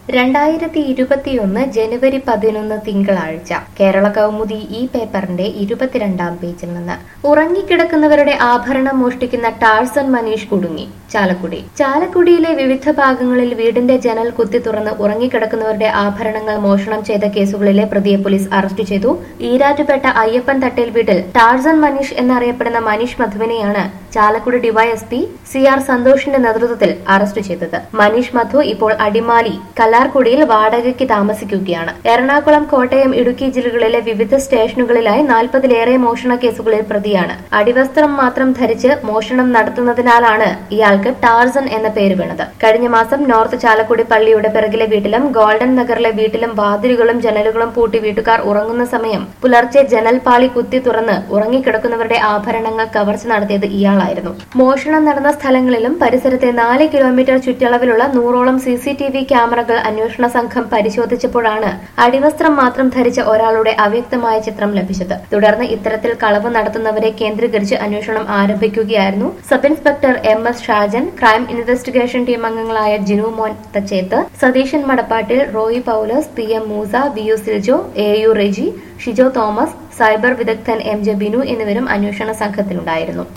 രണ്ടായിരത്തി ഇരുപത്തിയൊന്ന് ജനുവരി പതിനൊന്ന് തിങ്കളാഴ്ച കേരള കൗമുദി ഈ പേപ്പറിന്റെ ഇരുപത്തിരണ്ടാം പേജിൽ നിന്ന് ഉറങ്ങിക്കിടക്കുന്നവരുടെ ആഭരണം മോഷ്ടിക്കുന്ന ടാഴ്സൺ മനീഷ് കുടുങ്ങി ചാലക്കുടി ചാലക്കുടിയിലെ വിവിധ ഭാഗങ്ങളിൽ വീടിന്റെ ജനൽ കുത്തി തുറന്ന് ഉറങ്ങിക്കിടക്കുന്നവരുടെ ആഭരണങ്ങൾ മോഷണം ചെയ്ത കേസുകളിലെ പ്രതിയെ പോലീസ് അറസ്റ്റ് ചെയ്തു ഈരാറ്റുപേട്ട അയ്യപ്പൻ തട്ടേൽ വീട്ടിൽ ടാഴ്സൺ മനീഷ് എന്നറിയപ്പെടുന്ന മനീഷ് മധുവിനെയാണ് ചാലക്കുടി ഡിവൈഎസ്പി സി ആർ സന്തോഷിന്റെ നേതൃത്വത്തിൽ അറസ്റ്റ് ചെയ്തത് മനീഷ് മധു ഇപ്പോൾ അടിമാലി കല്ലാർകുടിയിൽ വാടകയ്ക്ക് താമസിക്കുകയാണ് എറണാകുളം കോട്ടയം ഇടുക്കി ജില്ലകളിലെ വിവിധ സ്റ്റേഷനുകളിലായി നാൽപ്പതിലേറെ മോഷണ കേസുകളിൽ പ്രതിയാണ് അടിവസ്ത്രം മാത്രം ധരിച്ച് മോഷണം നടത്തുന്നതിനാലാണ് ഇയാൾക്ക് ടാർസൺ എന്ന പേര് വീണത് കഴിഞ്ഞ മാസം നോർത്ത് ചാലക്കുടി പള്ളിയുടെ പിറകിലെ വീട്ടിലും ഗോൾഡൻ നഗറിലെ വീട്ടിലും വാതിലുകളും ജനലുകളും പൂട്ടി വീട്ടുകാർ ഉറങ്ങുന്ന സമയം പുലർച്ചെ ജനൽ പാളി കുത്തി തുറന്ന് ഉറങ്ങിക്കിടക്കുന്നവരുടെ ആഭരണങ്ങൾ കവർച്ച നടത്തിയത് ഇയാളായിരുന്നു മോഷണം നടന്ന സ്ഥലങ്ങളിലും പരിസരത്തെ നാല് കിലോമീറ്റർ ചുറ്റളവിലുള്ള നൂറോളം സി സി ടി വി ക്യാമറകൾ അന്വേഷണ സംഘം പരിശോധിച്ചപ്പോഴാണ് അടിവസ്ത്രം മാത്രം ധരിച്ച ഒരാളുടെ അവ്യക്തമായ ചിത്രം ലഭിച്ചത് തുടർന്ന് ഇത്തരത്തിൽ കളവ് നടത്തുന്നവരെ കേന്ദ്രീകരിച്ച് അന്വേഷണം ആരംഭിക്കുകയായിരുന്നു sub inspector M S Shajan crime investigation team അംഗങ്ങളായ Jinumon Thachethu Satheesan Madappattil Roy Paulose P M Moosa V U Siljo A U Reji Shijo Thomas cyber വിദഗ്ധൻ എം ജെ ബിനു എന്നിവരും അന്വേഷണ സംഘത്തിലുണ്ടായിരുന്നു